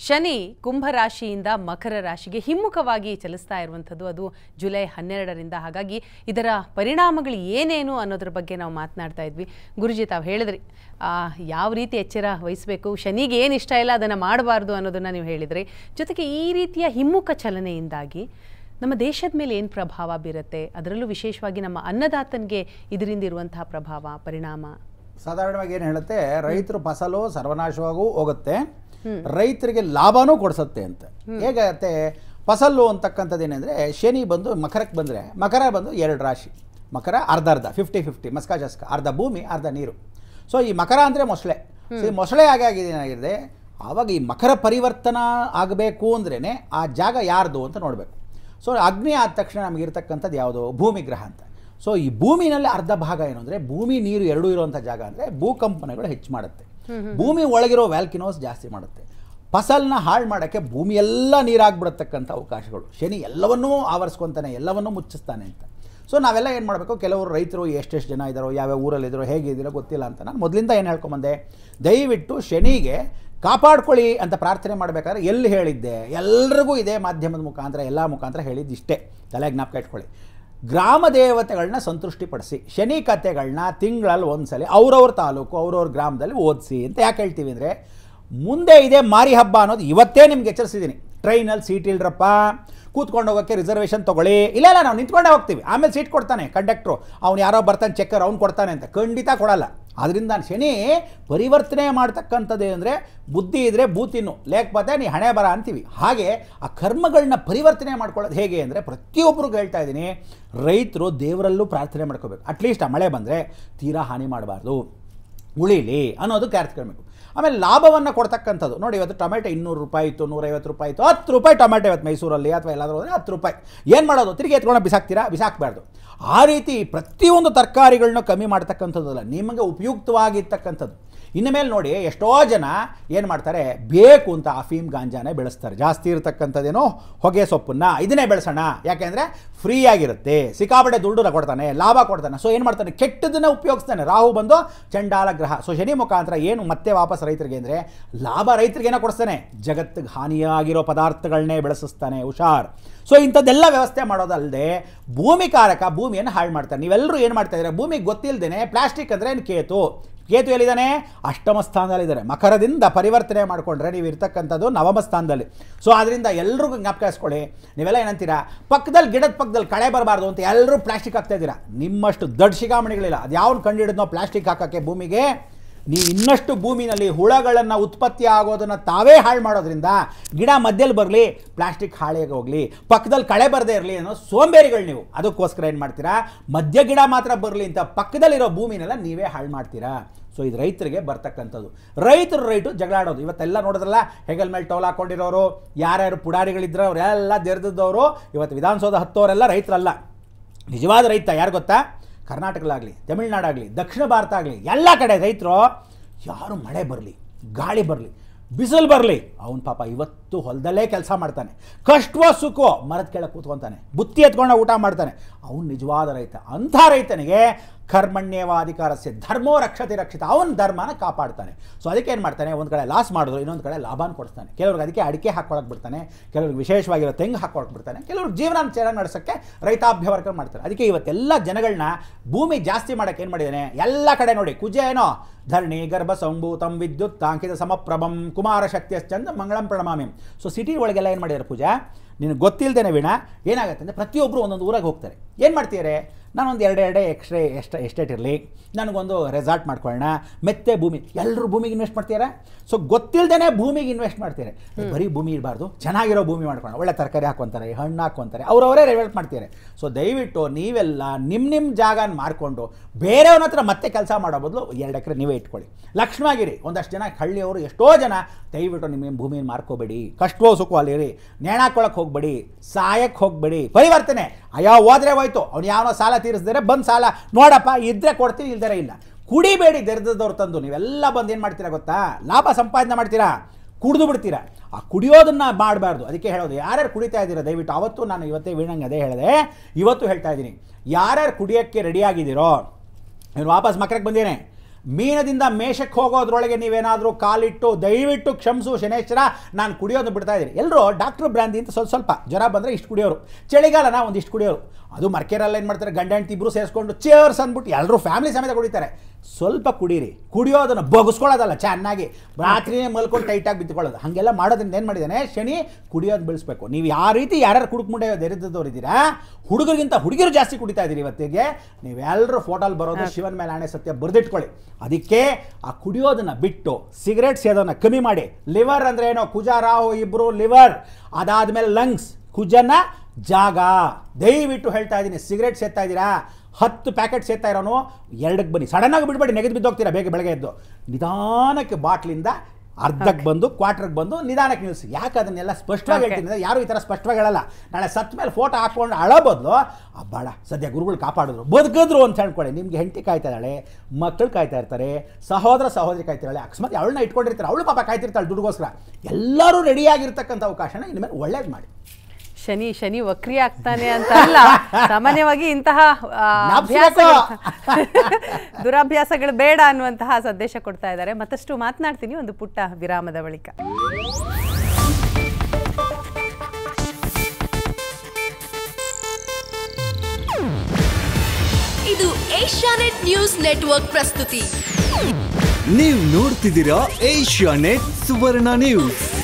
ಶನಿ ಕುಂಭರಾಶಿಯಿಂದ ಮಕರ ರಾಶಿಗೆ ಹಿಮ್ಮುಖವಾಗಿ ಚಲಿಸ್ತಾ ಇರುವಂಥದ್ದು ಅದು ಜುಲೈ ಹನ್ನೆರಡರಿಂದ ಹಾಗಾಗಿ ಇದರ ಪರಿಣಾಮಗಳು ಏನೇನು ಅನ್ನೋದ್ರ ಬಗ್ಗೆ ನಾವು ಮಾತನಾಡ್ತಾ ಇದ್ವಿ ಗುರುಜಿ ತಾವು ಹೇಳಿದ್ರಿ ಆ, ಯಾವ ರೀತಿ ಎಚ್ಚರ ವಹಿಸಬೇಕು ಶನಿಗೆ ಏನು ಇಷ್ಟ ಇಲ್ಲ ಅದನ್ನು ಮಾಡಬಾರ್ದು ಅನ್ನೋದನ್ನು ನೀವು ಹೇಳಿದ್ರಿ ಜೊತೆಗೆ ಈ ರೀತಿಯ ಹಿಮ್ಮುಖ ಚಲನೆಯಿಂದಾಗಿ ನಮ್ಮ ದೇಶದ ಮೇಲೆ ಏನು ಪ್ರಭಾವ ಬೀರುತ್ತೆ ಅದರಲ್ಲೂ ವಿಶೇಷವಾಗಿ ನಮ್ಮ ಅನ್ನದಾತನಿಗೆ ಇದರಿಂದ ಇರುವಂತಹ ಪ್ರಭಾವ ಪರಿಣಾಮ ಸಾಧಾರಣವಾಗಿ ಏನು ಹೇಳುತ್ತೆ ರೈತರು ಫಸಲು ಸರ್ವನಾಶವಾಗೂ ಹೋಗುತ್ತೆ ರೈತರಿಗೆ ಲಾಭನೂ ಕೊಡಿಸುತ್ತೆ ಅಂತ ಹೇಗಾಗತ್ತೆ ಫಸಲು ಅಂತಕ್ಕಂಥದ್ದು ಏನಂದರೆ ಶನಿ ಬಂದು ಮಕರಕ್ಕೆ ಬಂದರೆ ಮಕರ ಬಂದು ಎರಡು ರಾಶಿ ಮಕರ ಅರ್ಧ ಅರ್ಧ ಫಿಫ್ಟಿ ಫಿಫ್ಟಿ ಮಸ್ಕ ಜಸ್ಕ ಅರ್ಧ ಭೂಮಿ ಅರ್ಧ ನೀರು ಸೊ ಈ ಮಕರ ಅಂದರೆ ಮೊಸಳೆ ಸೊ ಈ ಮೊಸಳೆ ಹಾಗೆ ಆಗಿದೆ ಏನಾಗಿದೆ ಆವಾಗ ಈ ಮಕರ ಪರಿವರ್ತನ ಆಗಬೇಕು ಅಂದ್ರೇ ಆ ಜಾಗ ಯಾರ್ದು ಅಂತ ನೋಡಬೇಕು ಸೊ ಅಗ್ನಿ ಆದ ತಕ್ಷಣ ನಮಗೆ ಇರ್ತಕ್ಕಂಥದ್ದು ಯಾವುದು ಭೂಮಿ ಗ್ರಹ ಅಂತ ಸೊ ಈ ಭೂಮಿನಲ್ಲಿ ಅರ್ಧ ಭಾಗ ಏನು ಅಂದರೆ ಭೂಮಿ ನೀರು ಎರಡೂ ಇರುವಂಥ ಜಾಗ ಅಂದರೆ ಭೂಕಂಪನಗಳು ಹೆಚ್ಚು ಮಾಡುತ್ತೆ ಭೂಮಿ ಒಳಗಿರೋ ವ್ಯಾಲ್ಕಿನೋಸ್ ಜಾಸ್ತಿ ಮಾಡುತ್ತೆ ಫಸಲ್ನ ಹಾಳು ಮಾಡೋಕ್ಕೆ ಭೂಮಿ ಎಲ್ಲ ನೀರಾಗ್ಬಿಡತಕ್ಕಂಥ ಅವಕಾಶಗಳು ಶನಿ ಎಲ್ಲವನ್ನೂ ಆವರಿಸ್ಕೊತಾನೆ ಎಲ್ಲವನ್ನೂ ಮುಚ್ಚಿಸ್ತಾನೆ ಅಂತ ಸೊ ನಾವೆಲ್ಲ ಏನು ಮಾಡಬೇಕು ಕೆಲವರು ರೈತರು ಎಷ್ಟೆಷ್ಟು ಜನ ಇದ್ದಾರೋ ಯಾವ್ಯಾವ ಊರಲ್ಲಿದ್ದಾರೋ ಹೇಗಿದ್ದೀರೋ ಗೊತ್ತಿಲ್ಲ ಅಂತ ನಾನು ಮೊದಲಿಂದ ಏನು ಹೇಳ್ಕೊಂಬಂದೆ ದಯವಿಟ್ಟು ಶನಿಗೆ ಕಾಪಾಡ್ಕೊಳ್ಳಿ ಅಂತ ಪ್ರಾರ್ಥನೆ ಮಾಡಬೇಕಾದ್ರೆ ಎಲ್ಲಿ ಹೇಳಿದ್ದೆ ಎಲ್ರಿಗೂ ಇದೇ ಮಾಧ್ಯಮದ ಮುಖಾಂತರ ಎಲ್ಲ ಮುಖಾಂತರ ಹೇಳಿದ್ದು ಇಷ್ಟೇ ತಲೆ ಜ್ಞಾಪಕ ಇಟ್ಕೊಳ್ಳಿ ಗ್ರಾಮ ದೇವತೆಗಳನ್ನ ಸಂತುಷ್ಟಿಪಡಿಸಿ ಶನಿ ಕಥೆಗಳನ್ನ ತಿಂಗಳಲ್ಲಿ ಒಂದ್ಸಲಿ ಅವ್ರವ್ರ ತಾಲೂಕು ಅವ್ರವ್ರ ಗ್ರಾಮದಲ್ಲಿ ಓದಿಸಿ ಅಂತ ಯಾಕೆ ಹೇಳ್ತೀವಿ ಅಂದರೆ ಮುಂದೆ ಇದೆ ಮಾರಿ ಹಬ್ಬ ಅನ್ನೋದು ಇವತ್ತೇ ನಿಮ್ಗೆ ಎಚ್ಚರಿಸಿದ್ದೀನಿ ಟ್ರೈನಲ್ಲಿ ಸೀಟ್ ಇಲ್ರಪ್ಪ ಕೂತ್ಕೊಂಡು ಹೋಗೋಕ್ಕೆ ರಿಸರ್ವೇಷನ್ ತೊಗೊಳ್ಳಿ ಇಲ್ಲ ಇಲ್ಲ ನಾವು ನಿಂತ್ಕೊಂಡೇ ಹೋಗ್ತೀವಿ ಆಮೇಲೆ ಸೀಟ್ ಕೊಡ್ತಾನೆ ಕಂಡಕ್ಟ್ರು ಅವ್ನು ಯಾರೋ ಬರ್ತಾನೆ ಚೆಕ್ಕರ್ ಅವ್ನು ಕೊಡ್ತಾನೆ ಅಂತ ಖಂಡಿತ ಕೊಡಲ್ಲ ಅದರಿಂದ ಶನಿ ಪರಿವರ್ತನೆ ಮಾಡ್ತಕ್ಕಂಥದ್ದು ಅಂದರೆ ಬುದ್ಧಿ ಇದ್ದರೆ ಬೂತಿನ್ನು ಲೇಖಪತೆ ನೀ ಹಣೆ ಬರ ಅಂತೀವಿ ಹಾಗೆ ಆ ಕರ್ಮಗಳನ್ನ ಪರಿವರ್ತನೆ ಮಾಡ್ಕೊಳ್ಳೋದು ಹೇಗೆ ಅಂದರೆ ಪ್ರತಿಯೊಬ್ಬರಿಗೂ ಹೇಳ್ತಾ ಇದ್ದೀನಿ ರೈತರು ದೇವರಲ್ಲೂ ಪ್ರಾರ್ಥನೆ ಮಾಡ್ಕೋಬೇಕು ಅಟ್ಲೀಸ್ಟ್ ಆ ಮಳೆ ಬಂದರೆ ತೀರಾ ಹಾನಿ ಮಾಡಬಾರ್ದು ಉಳಿಲಿ ಅನ್ನೋದು ಕ್ಯಾರ್ತ್ಕೊಳ್ಬೇಕು ಆಮೇಲೆ ಲಾಭವನ್ನು ಕೊಡ್ತಕ್ಕಂಥದ್ದು ನೋಡಿ ಇವತ್ತು ಟೊಮೆಟೊ ಇನ್ನೂರು ರೂಪಾಯಿ ಇತ್ತು ನೂರೈವತ್ತು ರೂಪಾಯಿ ಇತ್ತು ಹತ್ತು ರೂಪಾಯಿ ಟೊಮೆಟೊ ಇವತ್ತು ಮೈಸೂರಲ್ಲಿ ಅಥವಾ ಎಲ್ಲಾದರೂ ಹೋದರೆ ಹತ್ತು ರೂಪಾಯಿ ಏನು ಮಾಡೋದು ತಿರುಗಿ ಎತ್ಕೊಂಡು ಬಿಸಾಕ್ತೀರಾ ಬಿಸಾಕಬಾರ್ದು ಆ ರೀತಿ ಪ್ರತಿಯೊಂದು ತರಕಾರಿಗಳನ್ನ ಕಮ್ಮಿ ಮಾಡ್ತಕ್ಕಂಥದ್ದಲ್ಲ ನಿಮಗೆ ಉಪಯುಕ್ತವಾಗಿರ್ತಕ್ಕಂಥದ್ದು ಇನ್ನು ಮೇಲೆ ನೋಡಿ ಎಷ್ಟೋ ಜನ ಏನು ಮಾಡ್ತಾರೆ ಬೇಕು ಅಂತ ಅಫೀಮ್ ಗಾಂಜಾನೇ ಬೆಳೆಸ್ತಾರೆ ಜಾಸ್ತಿ ಇರತಕ್ಕಂಥದ್ದೇನೋ ಹೊಗೆ ಸೊಪ್ಪನ್ನ ಇದನ್ನೇ ಬೆಳೆಸೋಣ ಯಾಕೆಂದರೆ ಫ್ರೀ ಆಗಿರುತ್ತೆ ಸಿಕ್ಕಾಪಟ್ಟೆ ದುಡ್ಡು ಕೊಡ್ತಾನೆ ಲಾಭ ಕೊಡ್ತಾನೆ ಸೊ ಏನು ಮಾಡ್ತಾನೆ ಕೆಟ್ಟದನ್ನ ಉಪಯೋಗಿಸ್ತಾನೆ ರಾಹು ಬಂದು ಚಂಡಾಲ ಗ್ರಹ ಸೊ ಶನಿ ಮುಖಾಂತರ ಏನು ಮತ್ತೆ ವಾಪಸ್ ರೈತರಿಗೆ ಅಂದರೆ ಲಾಭ ರೈತರಿಗೆ ಏನೋ ಕೊಡಿಸ್ತಾನೆ ಜಗತ್ತಿಗೆ ಹಾನಿಯಾಗಿರೋ ಪದಾರ್ಥಗಳನ್ನೇ ಬೆಳೆಸಿಸ್ತಾನೆ ಹುಷಾರ್ ಸೊ ಇಂಥದ್ದೆಲ್ಲ ವ್ಯವಸ್ಥೆ ಮಾಡೋದಲ್ಲದೆ ಭೂಮಿಕಾರಕ ಭೂಮಿಯನ್ನು ಹಾಳು ಮಾಡ್ತಾರೆ ನೀವೆಲ್ಲರೂ ಏನು ಮಾಡ್ತಾ ಇದ್ದಾರೆ ಭೂಮಿಗೆ ಗೊತ್ತಿಲ್ಲದೇನೆ ಪ್ಲಾಸ್ಟಿಕ್ ಅಂದರೆ ಏನು ಕೇತು ಕೇತು ಎಲ್ಲಿದ್ದಾನೆ ಅಷ್ಟಮ ಸ್ಥಾನದಲ್ಲಿದ್ದಾರೆ ಮಕರದಿಂದ ಪರಿವರ್ತನೆ ಮಾಡಿಕೊಂಡ್ರೆ ನೀವು ಇರ್ತಕ್ಕಂಥದ್ದು ನವಮ ಸ್ಥಾನದಲ್ಲಿ ಸೊ ಅದರಿಂದ ಎಲ್ರಿಗೂ ಜ್ಞಾಪಕ ಇಸ್ಕೊಳ್ಳಿ ನೀವೆಲ್ಲ ಏನಂತೀರಾ ಪಕ್ಕದಲ್ಲಿ ಗಿಡದ ಪಕ್ಕದಲ್ಲಿ ಕಳೆ ಬರಬಾರ್ದು ಅಂತ ಎಲ್ಲರೂ ಪ್ಲಾಸ್ಟಿಕ್ ಹಾಕ್ತಾ ಇದ್ದೀರಾ ನಿಮ್ಮಷ್ಟು ದೊಡ್ಡ ಶಿಗಾಮಣಿಗಳಿಲ್ಲ ಅದು ಯಾವನು ಕಂಡುಹಿಡಿದ್ನೋ ಪ್ಲಾಸ್ಟಿಕ್ ಹಾಕೋಕ್ಕೆ ಭೂಮಿಗೆ ನೀವು ಇನ್ನಷ್ಟು ಭೂಮಿನಲ್ಲಿ ಹುಳಗಳನ್ನು ಉತ್ಪತ್ತಿ ಆಗೋದನ್ನು ತಾವೇ ಹಾಳು ಮಾಡೋದ್ರಿಂದ ಗಿಡ ಮಧ್ಯದಲ್ಲಿ ಬರಲಿ ಪ್ಲಾಸ್ಟಿಕ್ ಹಾಳೆಗೆ ಹೋಗಲಿ ಪಕ್ಕದಲ್ಲಿ ಕಳೆ ಬರದೇ ಇರಲಿ ಅನ್ನೋ ಸೋಂಬೇರಿಗಳು ನೀವು ಅದಕ್ಕೋಸ್ಕರ ಏನು ಮಾಡ್ತೀರಾ ಮಧ್ಯ ಗಿಡ ಮಾತ್ರ ಬರಲಿ ಅಂತ ಪಕ್ಕದಲ್ಲಿರೋ ಭೂಮಿನೆಲ್ಲ ನೀವೇ ಹಾಳು ಮಾಡ್ತೀರಾ ಸೊ ಇದು ರೈತರಿಗೆ ಬರ್ತಕ್ಕಂಥದ್ದು ರೈತರು ರೈಟು ಜಗಳಾಡೋದು ಇವತ್ತೆಲ್ಲ ನೋಡಿದ್ರಲ್ಲ ಹೆಗಲ್ ಮೇಲೆ ಟೋಲ್ ಹಾಕೊಂಡಿರೋರು ಯಾರ್ಯಾರು ಪುಡಾರಿಗಳಿದ್ರು ಅವರೆಲ್ಲ ದೆರೆದವರು ಇವತ್ತು ವಿಧಾನಸೌಧ ಹತ್ತೋರೆಲ್ಲ ರೈತರಲ್ಲ ನಿಜವಾದ ರೈತ ಯಾರು ಗೊತ್ತಾ ಕರ್ನಾಟಕಲಾಗಲಿ ತಮಿಳ್ನಾಡಾಗಲಿ ದಕ್ಷಿಣ ಭಾರತ ಆಗಲಿ ಎಲ್ಲ ಕಡೆ ರೈತರು ಯಾರು ಮಳೆ ಬರಲಿ ಗಾಳಿ ಬರಲಿ ಬಿಸಿಲು ಬರಲಿ ಅವನ ಪಾಪ ಇವತ್ತು ಹೊಲದಲ್ಲೇ ಕೆಲಸ ಮಾಡ್ತಾನೆ ಕಷ್ಟವೋ ಸುಖವೋ ಮರದ ಕೆಳಗೆ ಕೂತ್ಕೊತಾನೆ ಬುತ್ತಿ ಎತ್ಕೊಂಡು ಊಟ ಮಾಡ್ತಾನೆ ಅವನು ನಿಜವಾದ ರೈತ ಅಂಥ ರೈತನಿಗೆ ಕರ್ಮಣ್ಯವಾಧಿಕಾರಸ್ಯ ಧರ್ಮೋ ರಕ್ಷತೆ ರಕ್ಷಿತ ಅವನ ಧರ್ಮನ ಕಾಪಾಡ್ತಾನೆ ಸೊ ಅದಕ್ಕೆ ಏನು ಮಾಡ್ತಾನೆ ಒಂದು ಕಡೆ ಲಾಸ್ ಮಾಡಿದ್ರು ಇನ್ನೊಂದು ಕಡೆ ಲಾಭನ ಕೊಡ್ತಾನೆ ಕೆಲವ್ರಿಗೆ ಅದಕ್ಕೆ ಅಡಿಕೆ ಹಾಕ್ಕೊಳಕ್ಕೆ ಬಿಡ್ತಾನೆ ಕೆಲವ್ರಿಗೆ ವಿಶೇಷವಾಗಿರೋ ತೆಂಗು ಹಾಕ್ಕೊಳಕ್ಕೆ ಬಿಡ್ತಾನೆ ಕೆಲವ್ರಿಗೆ ಜೀವನ ಚೆನ್ನಾಗಿ ನಡೆಸೋಕ್ಕೆ ರೈತಾಭ್ಯವರ್ಗ ಮಾಡ್ತಾರೆ ಅದಕ್ಕೆ ಇವತ್ತೆಲ್ಲ ಜನಗಳನ್ನ ಭೂಮಿ ಜಾಸ್ತಿ ಮಾಡೋಕ್ಕೆ ಏನು ಮಾಡಿದ್ದಾನೆ ಎಲ್ಲ ಕಡೆ ನೋಡಿ ಕುಜ ಏನೋ ಧರಣಿ ಗರ್ಭ ಸಂಭೂತಂ ವಿದ್ಯುತ್ ತಾಂಕಿತ ಸಮಪ್ರಭಂ ಕುಮಾರ ಶಕ್ತಿಯಶ್ಚಂದ ಮಂಗಳಂ ಪ್ರಣಮಾಮಿ ಸೊ ಸಿಟಿ ಒಳಗೆಲ್ಲ ಏನು ಮಾಡಿದ್ದಾರೆ ಪೂಜಾ ನಿನಗೆ ಗೊತ್ತಿಲ್ಲದೇನೆ ವೀಣ ಏನಾಗುತ್ತೆ ಅಂದರೆ ಪ್ರತಿಯೊಬ್ಬರು ಒಂದೊಂದು ಊರಾಗೆ ಹೋಗ್ತಾರೆ ಏನು ಮಾಡ್ತೀರಿ ನಾನೊಂದು ಎರಡು ಎರಡೇ ಎಕ್ಸ್ಟ್ರೇ ಎಷ್ಟ ಎಸ್ಟೇಟ್ ಇರಲಿ ನನಗೊಂದು ರೆಸಾರ್ಟ್ ಮಾಡ್ಕೊಳ್ಳೋಣ ಮೆತ್ತೆ ಭೂಮಿ ಎಲ್ಲರೂ ಭೂಮಿಗೆ ಇನ್ವೆಸ್ಟ್ ಮಾಡ್ತೀರಾ ಸೊ ಗೊತ್ತಿಲ್ಲದೇ ಭೂಮಿಗೆ ಇನ್ವೆಸ್ಟ್ ಮಾಡ್ತಾರೆ ಬರೀ ಭೂಮಿ ಇರಬಾರ್ದು ಚೆನ್ನಾಗಿರೋ ಭೂಮಿ ಮಾಡ್ಕೊಳ್ಳೋಣ ಒಳ್ಳೆ ತರಕಾರಿ ಹಾಕ್ಕೊಂತಾರೆ ಹಣ್ಣು ಹಾಕ್ಕೊಂತಾರೆ ಅವರವರೇ ಡೆವಲಪ್ ಮಾಡ್ತಾರೆ ಸೊ ದಯವಿಟ್ಟು ನೀವೆಲ್ಲ ನಿಮ್ಮ ನಿಮ್ಮ ಜಾಗನ ಮಾಡಿಕೊಂಡು ಬೇರೆಯವ್ರ ಹತ್ರ ಮತ್ತೆ ಕೆಲಸ ಮಾಡೋ ಬದಲು ಎರಡು ಎಕರೆ ನೀವೇ ಇಟ್ಕೊಳ್ಳಿ ಲಕ್ಷ್ಮವಾಗಿರಿ ಒಂದಷ್ಟು ಜನ ಹಳ್ಳಿಯವರು ಎಷ್ಟೋ ಜನ ದಯವಿಟ್ಟು ನಿಮ್ಮ ಭೂಮಿನ ಮಾರ್ಕೋಬೇಡಿ ಕಷ್ಟವೋ ಸುಖವೋ ಅಲ್ಲಿರಿ ನೇಣಾಕೊಳಕ್ಕೆ ಹೋಗಬೇಡಿ ಸಾಯಕ್ಕೆ ಹೋಗಬೇಡಿ ಪರಿವರ್ತನೆ ಅಯ್ಯೋ ಹೋದ್ರೆ ಹೋಯ್ತು ಅವ್ನು ಯಾವನೋ ಸಾಲ ತೀರಿಸಿದರೆ ಬಂದು ಸಾಲ ನೋಡಪ್ಪ ಇದ್ರೆ ಕೊಡ್ತೀವಿ ಇಲ್ದರೆ ಇಲ್ಲ ಕುಡಿಬೇಡಿ ದೆರೆದವ್ರು ತಂದು ನೀವೆಲ್ಲ ಬಂದು ಏನು ಮಾಡ್ತೀರಾ ಗೊತ್ತಾ ಲಾಭ ಸಂಪಾದನೆ ಮಾಡ್ತೀರಾ ಕುಡಿದು ಬಿಡ್ತೀರಾ ಆ ಕುಡಿಯೋದನ್ನ ಮಾಡಬಾರ್ದು ಅದಕ್ಕೆ ಹೇಳೋದು ಯಾರ್ಯಾರು ಕುಡಿತಾ ಇದ್ದೀರಾ ದಯವಿಟ್ಟು ಅವತ್ತು ನಾನು ಇವತ್ತೇ ವೀಣಂಗೆ ಅದೇ ಹೇಳಿದೆ ಇವತ್ತು ಹೇಳ್ತಾ ಇದ್ದೀನಿ ಯಾರ್ಯಾರು ಕುಡಿಯೋಕ್ಕೆ ರೆಡಿಯಾಗಿದ್ದೀರೋ ನೀನು ವಾಪಸ್ ಮಕ್ಕಳಿಗೆ ಬಂದೇನೆ ಮೀನದಿಂದ ಮೇಷಕ್ಕೆ ಹೋಗೋದ್ರೊಳಗೆ ನೀವೇನಾದರೂ ಕಾಲಿಟ್ಟು ದಯವಿಟ್ಟು ಕ್ಷಮಿಸು ಶನೇಶ್ವರ ನಾನು ಕುಡಿಯೋದು ಬಿಡ್ತಾ ಇದ್ದೀನಿ ಎಲ್ಲರೂ ಡಾಕ್ಟ್ರ್ ಬ್ರಾಂದಿ ಅಂತ ಸ್ವಲ್ಪ ಸ್ವಲ್ಪ ಜ್ವರ ಬಂದರೆ ಇಷ್ಟು ಕುಡಿಯೋರು ಚಳಿಗಾಲನ ಒಂದಿಷ್ಟು ಕುಡಿಯೋರು ಅದು ಮರ್ಕೆರೆಲ್ಲ ಏನು ಮಾಡ್ತಾರೆ ಗಂಡ ಹೆಂಡತಿ ಇಬ್ಬರು ಸೇರಿಸ್ಕೊಂಡು ಚೇರ್ಸ್ ಅಂದ್ಬಿಟ್ಟು ಎಲ್ಲರೂ ಫ್ಯಾಮಿಲಿ ಸಮೇತ ಕುಡಿತಾರೆ ಸ್ವಲ್ಪ ಕುಡೀರಿ ಕುಡಿಯೋದನ್ನು ಬೊಗಸ್ಕೊಳ್ಳೋದಲ್ಲ ಚೆನ್ನಾಗಿ ರಾತ್ರಿನೇ ಮಲ್ಕೊಂಡು ಟೈಟಾಗಿ ಬಿತ್ಕೊಳ್ಳೋದು ಹಾಗೆಲ್ಲ ಮಾಡೋದ್ರಿಂದ ಏನು ಮಾಡಿದ್ದಾನೆ ಶನಿ ಕುಡಿಯೋದು ಬೆಳೆಸ್ಬೇಕು ನೀವು ಯಾವ ರೀತಿ ಯಾರ್ಯಾರು ಕುಡುಕ್ ಮುಂಡೆ ದರಿದ್ರದವ್ರು ಇದ್ದೀರಾ ಹುಡುಗರಿಗಿಂತ ಹುಡುಗಿರು ಜಾಸ್ತಿ ಕುಡಿತಾ ಇದ್ದೀರಿ ಇವತ್ತಿಗೆ ನೀವೆಲ್ಲರೂ ಫೋಟೋಲ್ ಬರೋದು ಶಿವನ ಮೇಲೆ ಆಣೆ ಸತ್ಯ ಬರೆದಿಟ್ಕೊಳ್ಳಿ ಅದಕ್ಕೆ ಆ ಕುಡಿಯೋದನ್ನ ಬಿಟ್ಟು ಸಿಗರೇಟ್ ಸೇದೋದನ್ನ ಕಮ್ಮಿ ಮಾಡಿ ಲಿವರ್ ಅಂದ್ರೆ ಏನೋ ಕುಜ ರಾಹು ಇಬ್ಬರು ಲಿವರ್ ಅದಾದಮೇಲೆ ಲಂಗ್ಸ್ ಕುಜನ ಜಾಗ ದಯವಿಟ್ಟು ಹೇಳ್ತಾ ಇದ್ದೀನಿ ಸಿಗರೇಟ್ ಸೇರ್ತಾ ಇದ್ದೀರಾ ಹತ್ತು ಪ್ಯಾಕೆಟ್ ಸೇರ್ತಾ ಇರೋನು ಎರಡಕ್ಕೆ ಬನ್ನಿ ಸಡನ್ನಾಗಿ ಬಿಡ್ಬೇಡಿ ನೆಗೆದು ಬಿದ್ದೋಗ್ತೀರಾ ಬೇಗ ಬೆಳಗ್ಗೆ ಎದ್ದು ನಿಧಾನಕ್ಕೆ ಬಾಟ್ಲಿಂದ ಅರ್ಧಕ್ಕೆ ಬಂದು ಕ್ವಾರ್ಟರ್ಗೆ ಬಂದು ನಿಧಾನಕ್ಕೆ ನಿಲ್ಲಿಸಿ ಯಾಕೆ ಅದನ್ನೆಲ್ಲ ಸ್ಪಷ್ಟವಾಗಿ ಹೇಳ್ತೀನಿ ಅಂದ್ರೆ ಯಾರು ಈ ಥರ ಸ್ಪಷ್ಟವಾಗಿ ಹೇಳಲ್ಲ ನಾಳೆ ಸತ್ತ ಮೇಲೆ ಫೋಟೋ ಹಾಕ್ಕೊಂಡು ಅಳೋ ಬದಲು ಬೇಡ ಸದ್ಯ ಗುರುಗಳು ಕಾಪಾಡಿದ್ರು ಬದುಕಿದ್ರು ಅಂತ ಹೇಳ್ಕೊಳ್ಳಿ ನಿಮ್ಗೆ ಹೆಂಡತಿ ಕಾಯ್ತಾ ಇದ್ದಾಳೆ ಮಕ್ಕಳು ಕಾಯ್ತಾ ಇರ್ತಾರೆ ಸಹೋದರ ಸಹೋದರಿ ಕಾಯ್ತಿರ್ತಾಳೆ ಅಕಸ್ಮಾತ್ ಅವಳನ್ನ ಇಟ್ಕೊಂಡಿರ್ತಾರೆ ಅವಳು ಪಾಪ ಕಾಯ್ತಿರ್ತಾಳೆ ದುಡ್ಡುಗೋಸ್ಕರ ಎಲ್ಲರೂ ರೆಡಿಯಾಗಿರ್ತಕ್ಕಂಥ ಅವಕಾಶನ ಇನ್ಮೇಲೆ ಒಳ್ಳೇದು ಮಾಡಿ ಶನಿ ಶನಿ ವಕ್ರಿ ಆಗ್ತಾನೆ ಅಂತ ಅಲ್ಲ ಸಾಮಾನ್ಯವಾಗಿ ಇಂತಹ ಆ, ಜ್ಞಾಪಿಸ್ಬೇಕು. ಅಭ್ಯಾಸಗಳು ದುರಭ್ಯಾಸಗಳು ಬೇಡ ಅನ್ನುವಂತಹ ಸಂದೇಶ ಕೊಡ್ತಾ ಇದ್ದಾರೆ ಮತ್ತಷ್ಟು ಮಾತನಾಡ್ತೀನಿ ಒಂದು ಪುಟ್ಟ ವಿರಾಮದ ಬಳಿಕ ಇದು ಏಷ್ಯಾನೆಟ್ ನ್ಯೂಸ್ ನೆಟ್ವರ್ಕ್ ಪ್ರಸ್ತುತಿ ನೀವು ನೋಡ್ತಿದ್ದೀರಾ ಏಷ್ಯಾ ನೆಟ್ ಸುವರ್ಣ ನ್ಯೂಸ್